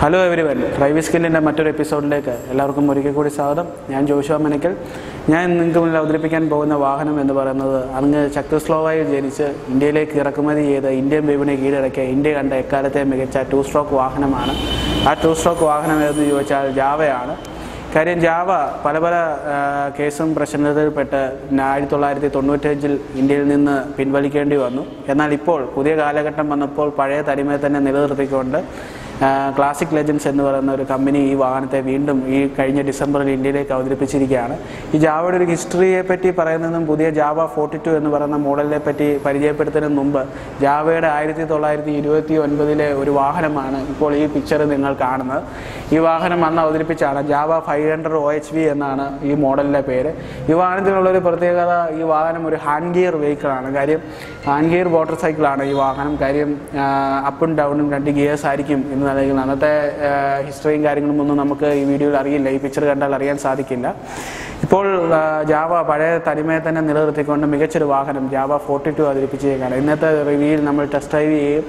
hello everyone driving സ്കില്ലിൻ്റെ മറ്റൊരു എപ്പിസോഡിലേക്ക് എല്ലാവർക്കും ഒരിക്കൽ കൂടി സ്വാഗതം ഞാൻ ജോഷുവ മനക്കൽ ഞാൻ നിങ്ങൾക്ക് മുന്നിൽ അവതരിപ്പിക്കാൻ പോകുന്ന വാഹനം എന്ന് പറയുന്നത് അങ്ങ് ചക്രസ്ലോവായിൽ ജനിച്ച് ഇന്ത്യയിലേക്ക് ഇറക്കുമതി ചെയ്ത് ഇന്ത്യൻ വിപണി കീഴടക്കിയ ഇന്ത്യ കണ്ട എക്കാലത്തെ മികച്ച ടു സ്ട്രോക്ക് വാഹനമാണ് ആ ടു സ്ട്രോക്ക് വാഹനം ഏതെന്ന് ചോദിച്ചാൽ ജാവയാണ് കാര്യം ജാവ പല പല ആ, കേസും പ്രശ്നത്തിൽപ്പെട്ട് ആയിരത്തി തൊള്ളായിരത്തി തൊണ്ണൂറ്റഞ്ചിൽ ഇന്ത്യയിൽ നിന്ന് പിൻവലിക്കേണ്ടി വന്നു എന്നാൽ ഇപ്പോൾ പുതിയ കാലഘട്ടം വന്നപ്പോൾ പഴയ തനിമയെ തന്നെ നിലനിർത്തിക്കൊണ്ട് ആ, ക്ലാസിക് ലെജൻസ് എന്ന് പറയുന്ന ഒരു കമ്പനി ഈ വാഹനത്തെ വീണ്ടും ഈ കഴിഞ്ഞ ഡിസംബറിൽ ഇന്ത്യയിലേക്ക് അവതരിപ്പിച്ചിരിക്കുകയാണ് ഈ ജാവയുടെ ഒരു ഹിസ്റ്ററിയെ പറ്റി പറയുന്നതും പുതിയ ജാവ ഫോർട്ടി ടു എന്ന് പറയുന്ന മോഡലിനെ പറ്റി പരിചയപ്പെടുത്തുന്നതിന് മുമ്പ് ജാവയുടെ ആയിരത്തി തൊള്ളായിരത്തി ഇരുപത്തി ഒൻപതിലെ ഒരു വാഹനമാണ് ഇപ്പോൾ ഈ പിക്ചർ നിങ്ങൾ കാണുന്നത് ഈ വാഹനം അന്ന് അവതരിപ്പിച്ചാണ് Jawa five hundred O H V എന്നാണ് ഈ മോഡലിൻ്റെ പേര് ഈ വാഹനത്തിനുള്ള ഒരു പ്രത്യേകത ഈ വാഹനം ഒരു ഹാൻഡ് ഗിയർ വെഹിക്കിളാണ് കാര്യം ഹാൻഡ് ഗിയർ മോട്ടോർ സൈക്കിളാണ് ഈ വാഹനം കാര്യം അപ്പും ഡൗണും രണ്ട് ഗിയേഴ്സ് ആയിരിക്കും എന്ന് നൽകുന്നത് അന്നത്തെ ഹിസ്റ്ററിയും കാര്യങ്ങളും ഒന്നും നമുക്ക് ഈ വീഡിയോയിൽ അറിയില്ല ഈ പിക്ചർ കണ്ടാൽ അറിയാൻ സാധിക്കില്ല ഇപ്പോൾ ആ, ജാവ പഴയ തനിമയെ തന്നെ നിലനിർത്തിക്കൊണ്ട് മികച്ചൊരു വാഹനം ജാവ ഫോർട്ടി ടു അവതരിപ്പിച്ചേക്കാണ് ഇന്നത്തെ റിവ്യൂയിൽ നമ്മൾ ടെസ്റ്റ് ഡ്രൈവ് ചെയ്യുകയും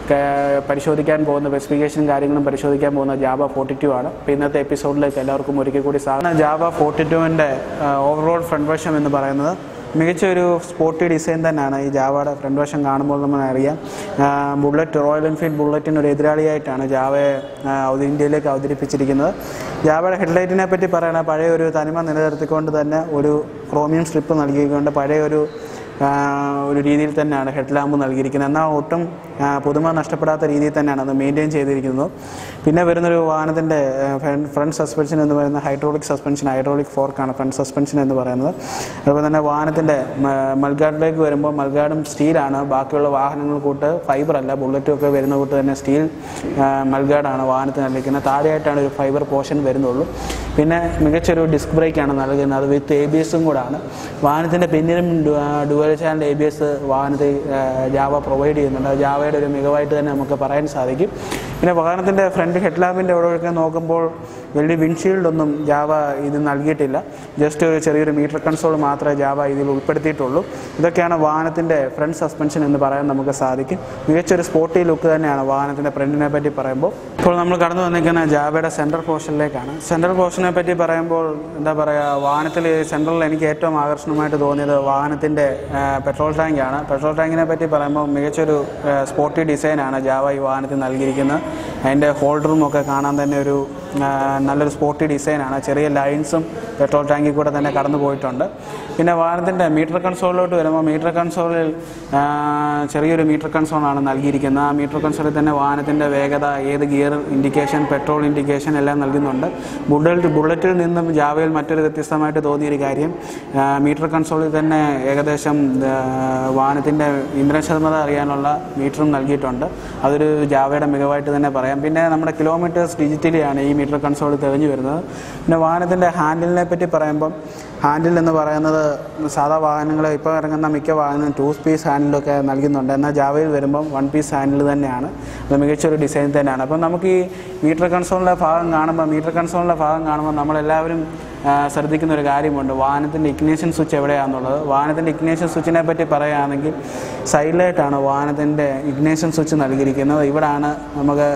ക- പരിശോധിക്കാൻ പോകുന്ന സ്പെസിഫിക്കേഷനും കാര്യങ്ങളും പരിശോധിക്കാൻ പോകുന്ന ജാവ ഫോർട്ടി ടു ആണ് അപ്പോൾ ഇന്നത്തെ എപ്പിസോഡിലേക്ക് എല്ലാവർക്കും ഒരിക്കൽ കൂടി സാധാരണ ജാവ ഫോർട്ടി ടുവിൻ്റെ ഓവറോൾ ഫ്രണ്ട് വശം എന്ന് പറയുന്നത് മികച്ച ഒരു സ്പോർട്ടി ഡിസൈൻ തന്നെയാണ് ഈ ജാവയുടെ ഫ്രണ്ട് വശം കാണുമ്പോൾ നമ്മൾ അറിയാം ആ, ബുള്ളറ്റ് റോയൽ എൻഫീൽഡ് ബുള്ളറ്റിന് ഒരു എതിരാളിയായിട്ടാണ് ജാവയെ ആ, അവ- ഇന്ത്യയിലേക്ക് അവതരിപ്പിച്ചിരിക്കുന്നത് ജാവയുടെ ഹെഡ്ലൈറ്റിനെ പറ്റി പറയുകയാണെങ്കിൽ പഴയ ഒരു തനിമ നിലനിർത്തിക്കൊണ്ട് തന്നെ ഒരു ക്രോമിയം സ്ട്രിപ്പ് നൽകിക്കൊണ്ട് പഴയ ഒരു ആ, ഒരു രീതിയിൽ തന്നെയാണ് ഹെഡ് ലാമ്പ് നൽകിയിരിക്കുന്നത് എന്നാൽ ഒട്ടും ആ, പുതുമ നഷ്ടപ്പെടാത്ത രീതിയിൽ തന്നെയാണ് അത് മെയിൻറ്റെയിൻ ചെയ്തിരിക്കുന്നത് പിന്നെ വരുന്നൊരു വാഹനത്തിൻ്റെ ഫ്രണ്ട് സസ്പെൻഷൻ എന്ന് പറയുന്ന ഹൈഡ്രോളിക് സസ്പെൻഷൻ ഹൈഡ്രോളിക് ഫോർക്കാണ് ഫ്രണ്ട് സസ്പെൻഷൻ എന്ന് പറയുന്നത് അതുപോലെ തന്നെ വാഹനത്തിൻ്റെ മൽഗാഡിലേക്ക് വരുമ്പോൾ മൽഗാഡും സ്റ്റീലാണ് ബാക്കിയുള്ള വാഹനങ്ങൾ കൂട്ട് ഫൈബർ അല്ല ബുള്ളറ്റും ഒക്കെ വരുന്ന കൂട്ട് തന്നെ സ്റ്റീൽ മൽഗാഡാണ് വാഹനത്തിന് നൽകിക്കുന്നത് താഴെയായിട്ടാണ് ഒരു ഫൈബർ പോർഷൻ വരുന്നുള്ളൂ പിന്നെ മികച്ചൊരു ഡിസ്ക് ബ്രേക്കാണ് നൽകുന്നത് അത് വിത്ത് എ ബി എസും കൂടാണ് വാഹനത്തിൻ്റെ പിന്നിലും dual channel A B S വാഹനത്തിൽ ആ, ജാവ പ്രൊവൈഡ് ചെയ്യുന്നുണ്ട് അത് ജാവയുടെ ഒരു മികവായിട്ട് തന്നെ നമുക്ക് പറയാൻ സാധിക്കും പിന്നെ വാഹനത്തിൻ്റെ ഫ്രണ്ട് ഹെഡ് ലാമ്പിൻ്റെ അവിടെയൊക്കെ നോക്കുമ്പോൾ വലിയ വിൻഷീൽഡ് ഒന്നും ജാവ ഇത് നൽകിയിട്ടില്ല ജസ്റ്റ് ഒരു ചെറിയൊരു മീറ്റർ കൺസോൾ മാത്രമേ ജാവ ഇതിൽ ഉൾപ്പെടുത്തിയിട്ടുള്ളൂ ഇതൊക്കെയാണ് വാഹനത്തിൻ്റെ ഫ്രണ്ട് സസ്പെൻഷൻ എന്ന് പറയാൻ നമുക്ക് സാധിക്കും മികച്ചൊരു സ്പോർട്ടി ലുക്ക് തന്നെയാണ് വാഹനത്തിൻ്റെ ഫ്രണ്ടിനെ പറ്റി പറയുമ്പോൾ ഇപ്പോൾ നമ്മൾ കടന്നു വന്നിരിക്കുന്ന ജാവയുടെ സെൻട്രൽ പോർഷനിലേക്കാണ് സെൻട്രൽ പോർഷനെ പറ്റി പറയുമ്പോൾ എന്താ പറയുക വാഹനത്തിൽ സെൻട്രലിൽ എനിക്ക് ഏറ്റവും ആകർഷണമായിട്ട് തോന്നിയത് വാഹനത്തിൻ്റെ പെട്രോൾ ടാങ്കാണ് പെട്രോൾ ടാങ്കിനെ പറ്റി പറയുമ്പോൾ മികച്ചൊരു സ്പോർട്ടി ഡിസൈനാണ് ജാവ ഈ വാഹനത്തിൽ നൽകിയിരിക്കുന്നത് അതിൻ്റെ ഹോൾഡറും ഒക്കെ കാണാൻ തന്നെ ഒരു ആ, നല്ലൊരു സ്പോർട്ടി ഡിസൈനാണ് ചെറിയ ലൈൻസും പെട്രോൾ ടാങ്കിൽ കൂടെ തന്നെ കടന്നു പോയിട്ടുണ്ട് പിന്നെ വാഹനത്തിൻ്റെ മീറ്റർ കൺസോളിലോട്ട് വരുമ്പോൾ മീറ്റർ കൺസോളിൽ ആ, ചെറിയൊരു മീറ്റർ കൺസോളാണ് നൽകിയിരിക്കുന്നത് ആ മീറ്റർ കൺസോളിൽ തന്നെ വാഹനത്തിൻ്റെ വേഗത ഏത് ഗിയർ ഇൻഡിക്കേഷൻ പെട്രോൾ ഇൻഡിക്കേഷൻ എല്ലാം നൽകുന്നുണ്ട് ബുള്ളറ്റ് ബുള്ളറ്റിൽ നിന്നും ജാവയിൽ മറ്റൊരു വ്യത്യസ്തമായിട്ട് തോന്നിയൊരു കാര്യം ആ, മീറ്റർ കൺസോളിൽ തന്നെ ഏകദേശം ആ, വാഹനത്തിൻ്റെ ഇന്ധന ശതമാനം അറിയാനുള്ള മീറ്ററും നൽകിയിട്ടുണ്ട് അതൊരു ജാവയുടെ മികവായിട്ട് തന്നെ പറയാം പിന്നെ നമ്മുടെ കിലോമീറ്റേഴ്സ് ഡിജിറ്റലിയാണ് ഈ മീറ്റർ കൺസോളിൽ തെളിഞ്ഞു വരുന്നത് പിന്നെ വാഹനത്തിൻ്റെ ഹാൻഡിലിനെ പറ്റി പറയുമ്പം ഹാൻഡിൽ എന്ന് പറയുന്നത് സാധാ വാഹനങ്ങൾ ഇപ്പോൾ ഇറങ്ങുന്ന മിക്ക വാഹനം ടു പീസ് ഹാൻഡിലൊക്കെ നൽകുന്നുണ്ട് എന്നാൽ ജാവയിൽ വരുമ്പം വൺ പീസ് ഹാൻഡിൽ തന്നെയാണ് അത് മികച്ചൊരു ഡിസൈൻ തന്നെയാണ് അപ്പം നമുക്ക് ഈ മീറ്റർ കൺസോളിൻ്റെ ഭാഗം കാണുമ്പോൾ മീറ്റർ കൺസോളിൻ്റെ ഭാഗം കാണുമ്പോൾ നമ്മളെല്ലാവരും ആ, ശ്രദ്ധിക്കുന്ന ഒരു കാര്യമുണ്ട് വാഹനത്തിൻ്റെ ഇഗ്നേഷൻ സ്വിച്ച് എവിടെയാണെന്നുള്ളത് വാഹനത്തിൻ്റെ ഇഗ്നേഷൻ സ്വിച്ചിനെ പറ്റി പറയുകയാണെങ്കിൽ സൈഡിലായിട്ടാണ് വാഹനത്തിൻ്റെ ഇഗ്നേഷൻ സ്വിച്ച് നൽകിയിരിക്കുന്നത് ഇവിടാണ് നമുക്ക്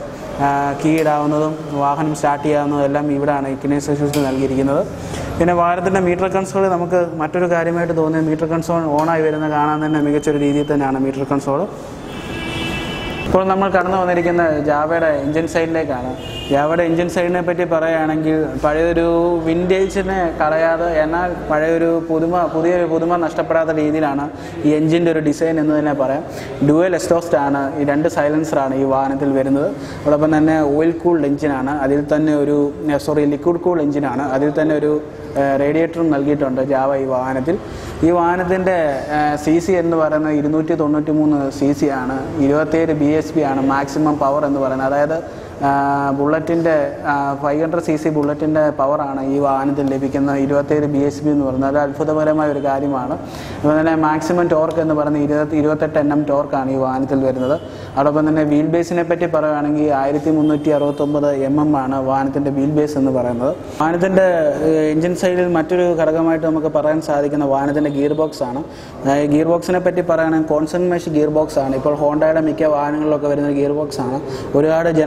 കീ ഇടാവുന്നതും വാഹനം സ്റ്റാർട്ട് ചെയ്യാവുന്നതും എല്ലാം ഇവിടാണ് ഇഗ്നേഷൻ സ്വിച്ച് നൽകിയിരിക്കുന്നത് പിന്നെ വാഹനത്തിൻ്റെ മീറ്റർ കൺസോൾ നമുക്ക് മറ്റൊരു കാര്യമായിട്ട് തോന്നിയ മീറ്റർ കൺസോൾ ഓണായി വരുന്ന കാണാൻ തന്നെ മികച്ചൊരു രീതിയിൽ തന്നെയാണ് മീറ്റർ കൺസോൾ ഇപ്പോൾ നമ്മൾ കടന്നു വന്നിരിക്കുന്ന ജാവയുടെ എഞ്ചിൻ സൈഡിലേക്കാണ് ജാവയുടെ എഞ്ചിൻ സൈഡിനെ പറ്റി പറയുകയാണെങ്കിൽ പഴയൊരു വിൻറ്റേജിനെ കളയാതെ എന്നാൽ പഴയൊരു പുതുമ പുതിയൊരു പുതുമ നഷ്ടപ്പെടാത്ത രീതിയിലാണ് ഈ എഞ്ചിൻ്റെ ഒരു ഡിസൈൻ എന്ന് തന്നെ പറയാം ഡുവൽ എക്സ്റ്റോസ്റ്റ് ആണ് ഈ രണ്ട് സൈലൻസറാണ് ഈ വാഹനത്തിൽ വരുന്നത് അതോടൊപ്പം തന്നെ ഓയിൽ കൂൾഡ് എഞ്ചിനാണ് അതിൽ തന്നെ ഒരു സോറി ലിക്വിഡ് കൂൾഡ് എഞ്ചിനാണ് അതിൽ തന്നെ ഒരു റേഡിയേറ്ററും നൽകിയിട്ടുണ്ട് ജാവ ഈ വാഹനത്തിൽ ഈ വാഹനത്തിൻ്റെ സി സി എന്ന് പറയുന്നത് ഇരുന്നൂറ്റി തൊണ്ണൂറ്റി മൂന്ന് സി സി ആണ് ഇരുപത്തേഴ് ബി എസ് പി ആണ് മാക്സിമം പവർ എന്ന് പറയുന്നത് അതായത് ബുള്ളറ്റിൻ്റെ ഫൈവ് ഹൺഡ്രഡ് സി സി ബുള്ളറ്റിൻ്റെ പവറാണ് ഈ വാഹനത്തിൽ ലഭിക്കുന്ന ഇരുപത്തേഴ് ബി എസ് പി എന്ന് പറയുന്നത് അത് അത്ഭുതകരമായ ഒരു കാര്യമാണ് അതുപോലെ തന്നെ മാക്സിമം ടോർക്ക് എന്ന് പറയുന്നത് ഇരുപത്തി ഇരുപത്തെട്ട് എൻ എം ടോർക്കാണ് ഈ വാഹനത്തിൽ വരുന്നത് അതോടൊപ്പം തന്നെ വീൽ ബേസിനെ പറ്റി പറയുകയാണെങ്കിൽ ആയിരത്തി മുന്നൂറ്റി അറുപത്തൊമ്പത് എം എം ആണ് വാഹനത്തിൻ്റെ വീൽ ബേസ് എന്ന് പറയുന്നത് വാഹനത്തിൻ്റെ എഞ്ചിൻ സൈഡിൽ മറ്റൊരു ഘടകമായിട്ട് നമുക്ക് പറയാൻ സാധിക്കുന്ന വാഹനത്തിൻ്റെ ഗിയർ ബോക്സ് ആണ് ഈ ഗിയർ ബോക്സിനെ പറ്റി പറയുകയാണെങ്കിൽ കോൺസെൻറ്റ് മെഷ് ഗിയർ ബോക്സ് ആണ് ഇപ്പോൾ ഹോണ്ടയുടെ മിക്ക വാഹനങ്ങളിലൊക്കെ വരുന്ന ഗിയർ ബോക്സ് ആണ് ഒരുപാട് ജനശ്രദ്ധ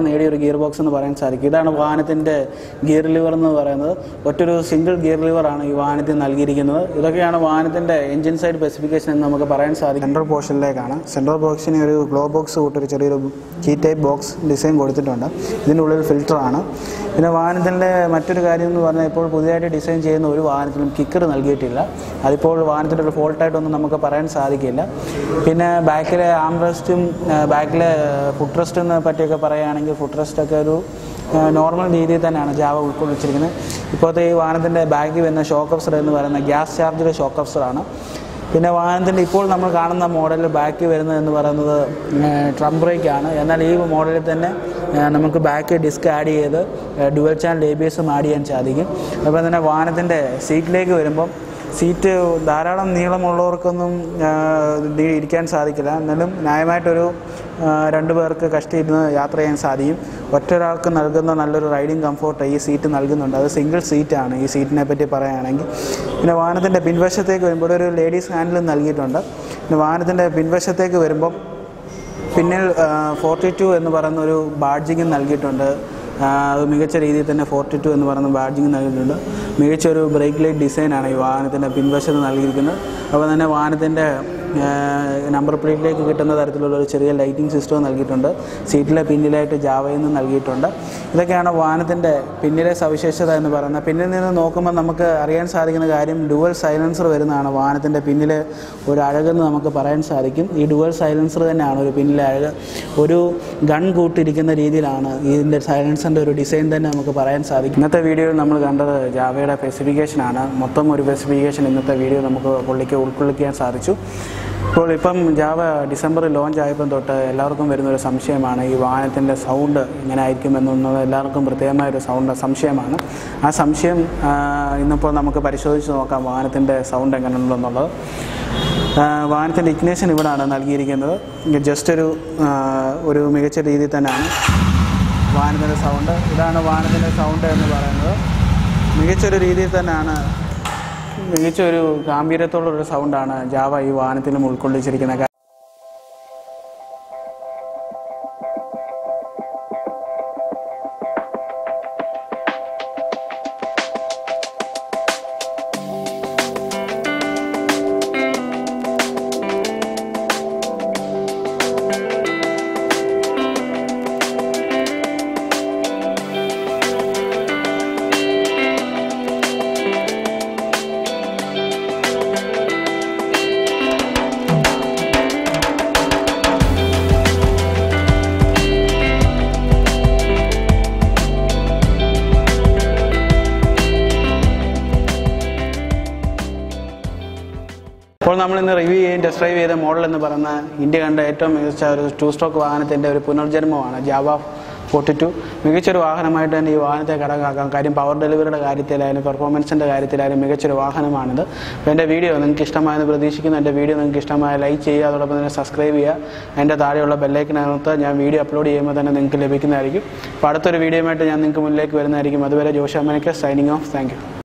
നേടിയ ഒരു ഗിയർ ബോക്സ് എന്ന് പറയാൻ സാധിക്കും ഇതാണ് വാഹനത്തിൻ്റെ ഗിയർ ലിവർ എന്ന് പറയുന്നത് ഒറ്റൊരു സിംഗിൾ ഗിയർ ലിവറാണ് ഈ വാഹനത്തിൽ നൽകിയിരിക്കുന്നത് ഇതൊക്കെയാണ് വാഹനത്തിൻ്റെ എഞ്ചിൻ സൈഡ് സ്പെസിഫിക്കേഷൻ എന്ന് നമുക്ക് പറയാൻ സാധിക്കും സെൻട്രൽ പോർഷനിലേക്കാണ് സെൻട്രൽ ബോക്സിന് ഒരു ഗ്ലോ ബോക്സ് കൂട്ടൊരു ചെറിയൊരു കീ ടൈപ്പ് ബോക്സ് ഡിസൈൻ കൊടുത്തിട്ടുണ്ട് ഇതിൻ്റെ ഉള്ളിൽ ഫിൽറ്ററാണ് പിന്നെ വാഹനത്തിൻ്റെ മറ്റൊരു കാര്യം എന്ന് പറഞ്ഞാൽ ഇപ്പോൾ പുതിയതായിട്ട് ഡിസൈൻ ചെയ്യുന്ന ഒരു വാഹനത്തിലും കിക്കർ നൽകിയിട്ടില്ല അതിപ്പോൾ വാഹനത്തിൻ്റെ ഒരു ഫോൾട്ടായിട്ടൊന്നും നമുക്ക് പറയാൻ സാധിക്കില്ല പിന്നെ ബാക്കിലെ ആംറസ്റ്റും ബാക്കിലെ ഫുഡ് റെസ്റ്റിനെ പറ്റിയൊക്കെ പറയുകയാണെങ്കിൽ ഫുഡ് റെസ്റ്റൊക്കെ ഒരു നോർമൽ രീതിയിൽ തന്നെയാണ് ജാവ ഉൾക്കൊള്ളിച്ചിരിക്കുന്നത് ഇപ്പോഴത്തെ ഈ വാഹനത്തിൻ്റെ ബാഗിൽ വരുന്ന ഷോക്ക് ഓഫ്സർ എന്ന് പറയുന്ന ഗ്യാസ് ചാർജർ ഷോക്ക് ഓഫ്സറാണ് പിന്നെ വാഹനത്തിൻ്റെ ഇപ്പോൾ നമ്മൾ കാണുന്ന മോഡലിൽ ബാക്ക് വരുന്നത് എന്ന് പറയുന്നത് ട്രം ബ്രേക്കാണ് എന്നാൽ ഈ മോഡലിൽ തന്നെ ഏഹ്, നമുക്ക് ബാക്ക് ഡിസ്ക് ആഡ് ചെയ്ത് ഡുവൽ ചാനൽ എ ബി എസും ആഡ് ചെയ്യാൻ സാധിക്കും അതുപോലെ തന്നെ വാഹനത്തിൻ്റെ സീറ്റിലേക്ക് വരുമ്പം സീറ്റ് ധാരാളം നീളമുള്ളവർക്കൊന്നും ആഹ്, ഇത് ഇരിക്കാൻ സാധിക്കില്ല എന്നാലും ന്യായമായിട്ടൊരു ആഹ്, രണ്ട് പേർക്ക് കഷ്ടിയിരുന്ന് യാത്ര ചെയ്യാൻ സാധിക്കും ഒറ്റൊരാൾക്ക് നൽകുന്ന നല്ലൊരു റൈഡിങ് കംഫോർട്ട് ഈ സീറ്റ് നൽകുന്നുണ്ട് അത് സിംഗിൾ സീറ്റാണ് ഈ സീറ്റിനെ പറ്റി പറയുകയാണെങ്കിൽ പിന്നെ വാഹനത്തിൻ്റെ പിൻവശത്തേക്ക് വരുമ്പോൾ ഒരു ലേഡീസ് ഹാൻഡിലും നൽകിയിട്ടുണ്ട് പിന്നെ വാഹനത്തിൻ്റെ പിൻവശത്തേക്ക് വരുമ്പം പിന്നിൽ ഫോർട്ടി ടു എന്ന് പറയുന്ന ഒരു ബാഡ്ജിങ് നൽകിയിട്ടുണ്ട് ആ, അത് മികച്ച രീതിയിൽ തന്നെ ഫോർട്ടി ടു എന്ന് പറയുന്ന ബാഡ്ജിങ് നൽകിയിട്ടുണ്ട് മികച്ച ഒരു ബ്രേക്ക് ലൈറ്റ് ഡിസൈനാണ് ഈ വാഹനത്തിൻ്റെ പിൻവശത്ത് നൽകിയിരിക്കുന്നത് അപ്പോൾ തന്നെ വാഹനത്തിൻ്റെ നമ്പർ പ്ലേറ്റിലേക്ക് കിട്ടുന്ന തരത്തിലുള്ള ഒരു ചെറിയ ലൈറ്റിംഗ് സിസ്റ്റവും നൽകിയിട്ടുണ്ട് സീറ്റിലെ പിന്നിലായിട്ട് ജാവയിൽ നിന്ന് നൽകിയിട്ടുണ്ട് ഇതൊക്കെയാണ് വാഹനത്തിൻ്റെ പിന്നിലെ സവിശേഷത എന്ന് പറയുന്നത് പിന്നിൽ നിന്ന് നോക്കുമ്പോൾ നമുക്ക് അറിയാൻ സാധിക്കുന്ന കാര്യം ഡുവൽ സൈലൻസർ വരുന്നതാണ് വാഹനത്തിൻ്റെ പിന്നിലെ ഒരു അഴകെന്ന് നമുക്ക് പറയാൻ സാധിക്കും ഈ ഡുവൽ സൈലൻസർ തന്നെയാണ് ഒരു പിന്നിലെ അഴക് ഒരു ഗൺ കൂട്ടിരിക്കുന്ന രീതിയിലാണ് ഇതിൻ്റെ സൈലൻസറിൻ്റെ ഒരു ഡിസൈൻ തന്നെ നമുക്ക് പറയാൻ സാധിക്കും ഇന്നത്തെ വീഡിയോയിൽ നമ്മൾ കണ്ടത് ജാവയുടെ സ്പെസിഫിക്കേഷനാണ് മൊത്തം ഒരു സ്പെസിഫിക്കേഷൻ ഇന്നത്തെ വീഡിയോ നമുക്ക് പുള്ളിക്ക് ഉൾക്കൊള്ളിക്കാൻ സാധിച്ചു ഇപ്പോൾ ഇപ്പം ജാവ ഡിസംബറിൽ ലോഞ്ച് ആയപ്പം തൊട്ട് എല്ലാവർക്കും വരുന്ന ഒരു സംശയമാണ് ഈ വാഹനത്തിൻ്റെ സൗണ്ട് എങ്ങനെ ആയിരിക്കും എന്നുള്ളത് എല്ലാവർക്കും പ്രത്യേകമായ ഒരു സൗണ്ട് സംശയമാണ് ആ സംശയം ആ, ഇന്നിപ്പോൾ നമുക്ക് പരിശോധിച്ച് നോക്കാം വാഹനത്തിൻ്റെ സൗണ്ട് എങ്ങനെയുണ്ടെന്നുള്ളത് ആ, വാഹനത്തിൻ്റെ ഇഗ്നേഷൻ ഇവിടാണ് നൽകിയിരിക്കുന്നത് ജസ്റ്റ് ഒരു ആ, ഒരു മികച്ച രീതിയിൽ തന്നെയാണ് വാഹനത്തിൻ്റെ സൗണ്ട് ഇതാണ് വാഹനത്തിൻ്റെ സൗണ്ട് എന്ന് പറയുന്നത് മികച്ചൊരു രീതിയിൽ തന്നെയാണ് മികച്ച ഒരു ഗാംഭീര്യത്തോടുള്ള സൗണ്ടാണ് ജാവ ഈ വാഹനത്തിലും ഉൾക്കൊള്ളിച്ചിരിക്കുന്നത് ഇപ്പോൾ നമ്മൾ ഇന്ന് റിവ്യൂ ചെയ്യുകയും ടെസ്റ്റ് ഡ്രൈവ് ചെയ്ത മോഡൽ എന്ന് പറയുന്ന ഇന്ത്യ കണ്ട ഏറ്റവും മികച്ച ഒരു ടു സ്ട്രോക്ക് വാഹനത്തിൻ്റെ ഒരു പുനർജന്മമാണ് ജാവ ഫോർട്ടി ടു മികച്ചൊരു വാഹനമായിട്ട് തന്നെ ഈ വാഹനത്തെ കണക്കാക്കാം കാര്യം പവർ ഡെലിവറിയുടെ കാര്യത്തിലായാലും പെർഫോമൻസിൻ്റെ കാര്യത്തിലായാലും മികച്ചൊരു വാഹനമാണിത് അപ്പോൾ എൻ്റെ വീഡിയോ നിങ്ങൾക്ക് ഇഷ്ടമായെന്ന് പ്രതീക്ഷിക്കുന്നു എൻ്റെ വീഡിയോ നിങ്ങൾക്ക് ഇഷ്ടമായ ലൈക്ക് ചെയ്യുക അതോടൊപ്പം തന്നെ സബ്സ്ക്രൈബ് ചെയ്യുക എൻ്റെ താഴെയുള്ള ബെല്ലൈക്കിനകത്ത് ഞാൻ വീഡിയോ അപ്ലോഡ് ചെയ്യുമ്പോൾ തന്നെ നിങ്ങൾക്ക് ലഭിക്കുന്നതായിരിക്കും അപ്പോൾ അടുത്തൊരു വീഡിയോയുമായിട്ട് ഞാൻ നിങ്ങൾക്ക് മുന്നിലേക്ക് വരുന്നതായിരിക്കും അതുവരെ ജോഷ മനക്ക് സൈനിങ് ഓഫ് താങ്ക് യു